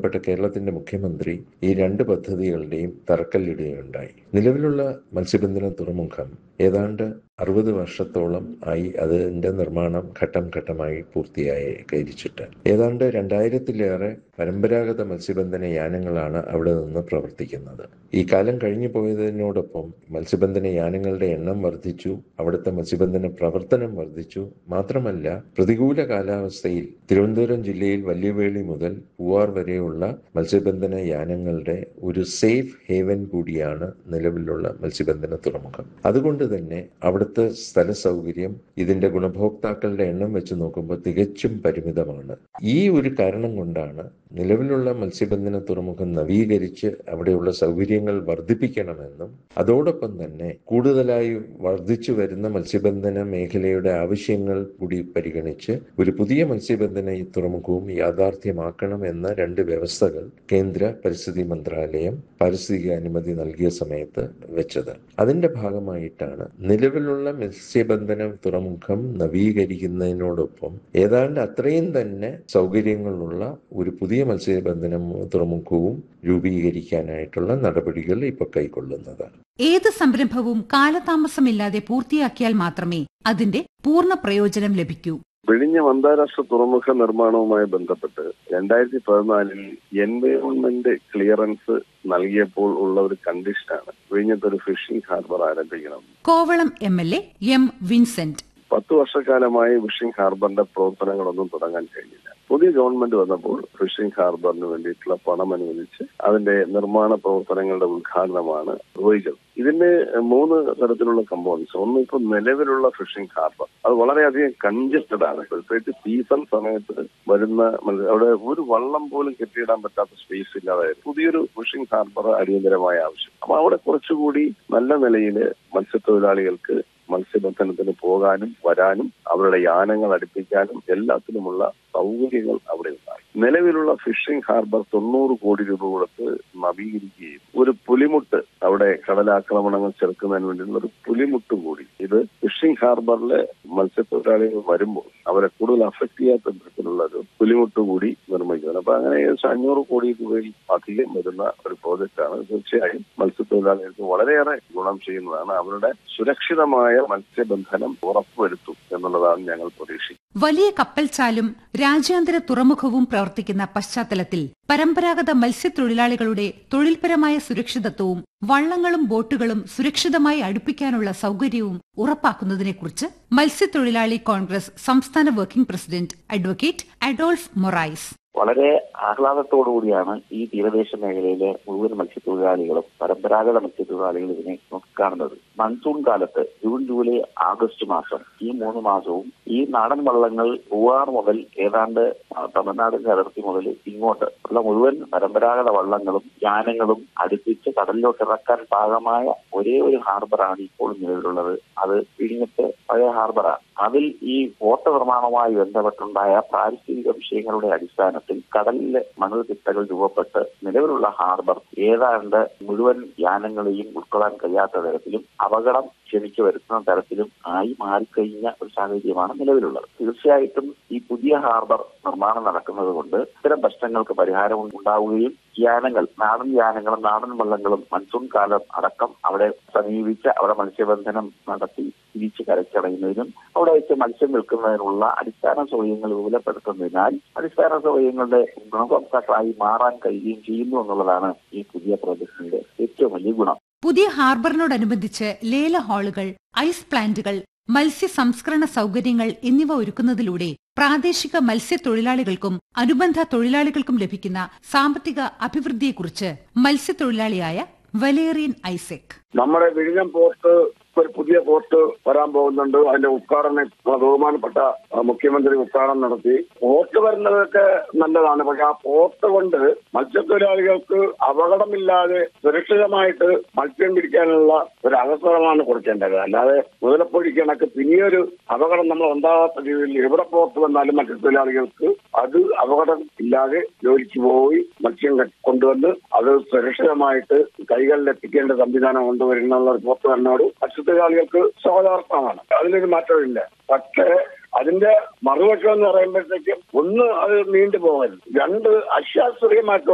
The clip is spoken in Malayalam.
ബഹുമാനപ്പെട്ട കേരളത്തിന്റെ മുഖ്യമന്ത്രി ഈ രണ്ട് പദ്ധതികളുടെയും തറക്കല്ലിടുകയുണ്ടായി നിലവിലുള്ള മത്സ്യബന്ധന തുറമുഖം ഏതാണ്ട് അറുപത് വർഷത്തോളം ആയി അതിന്റെ നിർമ്മാണം ഘട്ടം ഘട്ടമായി പൂർത്തിയായി കഴിച്ചിട്ട് ഏതാണ്ട് രണ്ടായിരത്തിലേറെ പരമ്പരാഗത മത്സ്യബന്ധന യാനങ്ങളാണ് അവിടെ നിന്ന് പ്രവർത്തിക്കുന്നത് ഈ കാലം കഴിഞ്ഞു പോയതിനോടൊപ്പം മത്സ്യബന്ധന യാനങ്ങളുടെ എണ്ണം വർദ്ധിച്ചു അവിടുത്തെ മത്സ്യബന്ധന പ്രവർത്തനം വർദ്ധിച്ചു മാത്രമല്ല പ്രതികൂല കാലാവസ്ഥയിൽ തിരുവനന്തപുരം ജില്ലയിൽ വലിയവേളി മുതൽ പൂവാർ വരെയുള്ള മത്സ്യബന്ധന യാനങ്ങളുടെ ഒരു സേഫ് ഹേവൻ കൂടിയാണ് നിലവിലുള്ള മത്സ്യബന്ധന തുറമുഖം അതുകൊണ്ട് തന്നെ അവിടുത്തെ സ്ഥല സൗകര്യം ഇതിന്റെ ഗുണഭോക്താക്കളുടെ എണ്ണം വെച്ച് നോക്കുമ്പോൾ തികച്ചും പരിമിതമാണ് ഈ ഒരു കാരണം കൊണ്ടാണ് നിലവിലുള്ള മത്സ്യബന്ധന തുറമുഖം നവീകരിച്ച് അവിടെയുള്ള സൗകര്യങ്ങൾ വർദ്ധിപ്പിക്കണമെന്നും അതോടൊപ്പം തന്നെ കൂടുതലായി വർദ്ധിച്ചു വരുന്ന മത്സ്യബന്ധന മേഖലയുടെ ആവശ്യങ്ങൾ കൂടി പരിഗണിച്ച് ഒരു പുതിയ മത്സ്യബന്ധന ഈ തുറമുഖവും യാഥാർത്ഥ്യമാക്കണം എന്ന രണ്ട് വ്യവസ്ഥകൾ കേന്ദ്ര പരിസ്ഥിതി മന്ത്രാലയം പാരിസ്ഥിതിക അനുമതി നൽകിയ സമയത്ത് വെച്ചത് അതിന്റെ ഭാഗമായിട്ടാണ് നിലവിലുള്ള മത്സ്യബന്ധന തുറമുഖം നവീകരിക്കുന്നതിനോടൊപ്പം ഏതാണ്ട് അത്രയും തന്നെ സൗകര്യങ്ങളുള്ള ഒരു പുതിയ മത്സ്യബന്ധന തുറമുഖവും രൂപീകരിക്കാനായിട്ടുള്ള നടപടികൾ ഇപ്പോൾ കൈക്കൊള്ളുന്നത് ഏത് സംരംഭവും കാലതാമസമില്ലാതെ പൂർത്തിയാക്കിയാൽ മാത്രമേ അതിന്റെ പൂർണ്ണ പ്രയോജനം ലഭിക്കൂ വിഴിഞ്ഞം അന്താരാഷ്ട്ര തുറമുഖ നിർമ്മാണവുമായി ബന്ധപ്പെട്ട് രണ്ടായിരത്തി പതിനാലിൽ എൻവയോൺമെന്റ് ക്ലിയറൻസ് നൽകിയപ്പോൾ ഉള്ള ഒരു കണ്ടീഷനാണ് വിഴിഞ്ഞത്ത് ഒരു ഫിഷിംഗ് ഹാർബർ ആരംഭിക്കണം Kovalam M L A M Vincent പത്ത് വർഷക്കാലമായി ഫിഷിംഗ് ഹാർബറിന്റെ പ്രവർത്തനങ്ങളൊന്നും തുടങ്ങാൻ കഴിഞ്ഞില്ല പുതിയ ഗവൺമെന്റ് വന്നപ്പോൾ ഫിഷിംഗ് ഹാർബറിന് വേണ്ടിയിട്ടുള്ള പണം അനുവദിച്ച് അതിന്റെ നിർമ്മാണ പ്രവർത്തനങ്ങളുടെ ഉദ്ഘാടനമാണ് നിർവഹിച്ചത് ഇതിന്റെ മൂന്ന് തരത്തിലുള്ള കമ്പോണൻസ് ഒന്ന് ഇപ്പോൾ നിലവിലുള്ള ഫിഷിംഗ് ഹാർബർ അത് വളരെയധികം കൺജസ്റ്റഡ് ആണ് പ്രത്യേകിച്ച് സീസൺ സമയത്ത് വരുന്ന അവിടെ ഒരു വള്ളം പോലും കെട്ടിയിടാൻ പറ്റാത്ത സ്പേസ് ഇല്ലാതെ പുതിയൊരു ഫിഷിംഗ് ഹാർബർ അടിയന്തരമായ ആവശ്യം അപ്പൊ അവിടെ കുറച്ചുകൂടി നല്ല നിലയിൽ മത്സ്യത്തൊഴിലാളികൾക്ക് മത്സ്യബന്ധനത്തിന് പോകാനും വരാനും അവരുടെ യാനങ്ങൾ അടുപ്പിക്കാനും എല്ലാത്തിനുമുള്ള സൗകര്യങ്ങൾ അവിടെ ഉണ്ടായി നിലവിലുള്ള ഫിഷിംഗ് ഹാർബർ തൊണ്ണൂറ് കോടി രൂപ കൊടുത്ത് നവീകരിക്കുകയും ഒരു പുലിമുട്ട് അവിടെ കടലാക്രമണങ്ങൾ ചെറുക്കുന്നതിന് വേണ്ടിയുള്ള ഒരു പുലിമുട്ട് കൂടി ഇത് ഫിഷിംഗ് ഹാർബറിലെ മത്സ്യത്തൊഴിലാളികൾ വരുമ്പോൾ അവരെ കൂടുതൽ അഫക്ട് ചെയ്യാത്ത തരത്തിലുള്ള ഒരു പുലിമുട്ട് കൂടി നിർമ്മിക്കുന്നത് അപ്പൊ അങ്ങനെ ഏകദേശം അഞ്ഞൂറ് കോടി രൂപയിൽ അധികം വരുന്ന ഒരു പ്രോജക്റ്റാണ് തീർച്ചയായും മത്സ്യത്തൊഴിലാളികൾക്ക് വളരെയേറെ ഗുണം ചെയ്യുന്നതാണ് അവരുടെ സുരക്ഷിതമായ മത്സ്യബന്ധനം ഉറപ്പുവരുത്തും എന്നുള്ളതാണ് ഞങ്ങൾ പ്രതീക്ഷിക്കുന്നത് വലിയ കപ്പൽച്ചാലും രാജ്യാന്തര തുറമുഖവും പ്രവർത്തിക്കുന്ന പശ്ചാത്തലത്തിൽ പരമ്പരാഗത മത്സ്യത്തൊഴിലാളികളുടെ തൊഴിൽപരമായ സുരക്ഷിതത്വവും വള്ളങ്ങളും ബോട്ടുകളും സുരക്ഷിതമായി അടുപ്പിക്കാനുള്ള സൗകര്യവും ഉറപ്പാക്കുന്നതിനെക്കുറിച്ച് മത്സ്യത്തൊഴിലാളി കോൺഗ്രസ് സംസ്ഥാന working president advocate Adolf Morais വളരെ ആഹ്ലാദത്തോടുകൂടിയാണ് ഈ തീരദേശ മേഖലയിലെ മുഴുവൻ മത്സ്യത്തൊഴിലാളികളും പരമ്പരാഗത മത്സ്യത്തൊഴിലാളികളും ഇതിനെ നോക്കിക്കാണുന്നത് മൺസൂൺ കാലത്ത് ജൂൺ ജൂലൈ ആഗസ്റ്റ് മാസം ഈ മൂന്ന് മാസവും ഈ നാടൻ വള്ളങ്ങൾ പൂവാർ മുതൽ ഏതാണ്ട് തമിഴ്നാടിന്റെ അതിർത്തി മുതൽ ഇങ്ങോട്ട് ഉള്ള മുഴുവൻ പരമ്പരാഗത വള്ളങ്ങളും യാനങ്ങളും അടുപ്പിച്ച് കടലിലോട്ട് ഇറക്കാൻ പാകമായ ഒരേ ഒരു ഹാർബറാണ് ഇപ്പോൾ നിലവിലുള്ളത് അത് വിഴിഞ്ഞത്തെ പഴയ ഹാർബറാണ് അതിൽ ഈ പോർട്ട് നിർമ്മാണവുമായി ബന്ധപ്പെട്ടുണ്ടായ പാരിസ്ഥിതിക വിഷയങ്ങളുടെ അടിസ്ഥാനത്തിൽ കടലിലെ മണൽ തിട്ടകൾ രൂപപ്പെട്ട് നിലവിലുള്ള ഹാർബർ ഏതാണ്ട് മുഴുവൻ യാനങ്ങളെയും ഉൾക്കൊള്ളാൻ കഴിയാത്ത തരത്തിലും അപകടം ക്ഷണിച്ചു വരുത്തുന്ന തരത്തിലും ആയി മാറിക്കഴിഞ്ഞ ഒരു സാഹചര്യമാണ് നിലവിലുള്ളത് തീർച്ചയായിട്ടും ഈ പുതിയ ഹാർബർ നിർമ്മാണം നടക്കുന്നത് കൊണ്ട് ഇത്തരം പ്രശ്നങ്ങൾക്ക് പരിഹാരം ഉണ്ടാവുകയും യാനങ്ങൾ നാടൻ യാനങ്ങളും നാടൻ വള്ളങ്ങളും മൺസൂൺ കാലം അടക്കം അവിടെ സമീപിച്ച് അവിടെ മത്സ്യബന്ധനം നടത്തി തിരിച്ച് കരച്ചടയുന്നതിനും അവിടെ വെച്ച് മത്സ്യം വിൽക്കുന്നതിനുള്ള അടിസ്ഥാന സൗകര്യങ്ങൾ വിപുലപ്പെടുത്തുന്നതിനാൽ അടിസ്ഥാന സൗകര്യങ്ങളുടെ ഗുണഭോക്താക്കളായി മാറാൻ കഴിയുകയും ചെയ്യുന്നു എന്നുള്ളതാണ് ഈ പുതിയ പ്രോജക്ടിന്റെ ഏറ്റവും വലിയ ഗുണം പുതിയ ഹാർബറിനോടനുബന്ധിച്ച് ലേല ഹാളുകൾ ഐസ് പ്ലാന്റുകൾ മത്സ്യ സംസ്കരണ സൗകര്യങ്ങൾ എന്നിവ ഒരുക്കുന്നതിലൂടെ പ്രാദേശിക മത്സ്യത്തൊഴിലാളികൾക്കും അനുബന്ധ തൊഴിലാളികൾക്കും ലഭിക്കുന്ന സാമ്പത്തിക അഭിവൃദ്ധിയെക്കുറിച്ച് മത്സ്യത്തൊഴിലാളിയായ വലേറിയൻ ഐസക് നമ്മുടെ വിഴിഞ്ഞം പോർട്ട് ഒരു പുതിയ പോർട്ട് വരാൻ പോകുന്നുണ്ട് അതിന്റെ ഉദ്ഘാടനം ബഹുമാനപ്പെട്ട മുഖ്യമന്ത്രി ഉദ്ഘാടനം നടത്തി പോർട്ട് വരുന്നതൊക്കെ നല്ലതാണ് പക്ഷെ ആ പോർട്ട് കൊണ്ട് മത്സ്യത്തൊഴിലാളികൾക്ക് അപകടമില്ലാതെ സുരക്ഷിതമായിട്ട് മത്സ്യം പിടിക്കാനുള്ള ഒരു അവസരമാണ് കൊടുക്കേണ്ടത് അല്ലാതെ മുതലപ്പൊഴി കണക്ക് പിന്നെയൊരു അപകടം നമ്മൾ ഉണ്ടാകാത്ത രീതിയിൽ എവിടെ പോർട്ട് വന്നാലും മത്സ്യത്തൊഴിലാളികൾക്ക് അത് അപകടം ഇല്ലാതെ ജോലിക്ക് പോയി മത്സ്യം കൊണ്ടുവന്ന് അത് സുരക്ഷിതമായിട്ട് കൈകളിൽ എത്തിക്കേണ്ട സംവിധാനം കൊണ്ടുവരുന്നുള്ള പോർട്ട് വരുന്നതോട് മത്സ്യത്തൊഴിലാളികൾക്ക് സ്വാഗതാർത്ഥമാണ് അതിനൊരു മാറ്റമില്ല പക്ഷേ അതിന്റെ മറുവശം എന്ന് പറയുമ്പോഴത്തേക്കും ഒന്ന് അത് നീണ്ടു പോകരുത് രണ്ട് അശാസ്ത്രീയമായിട്ട്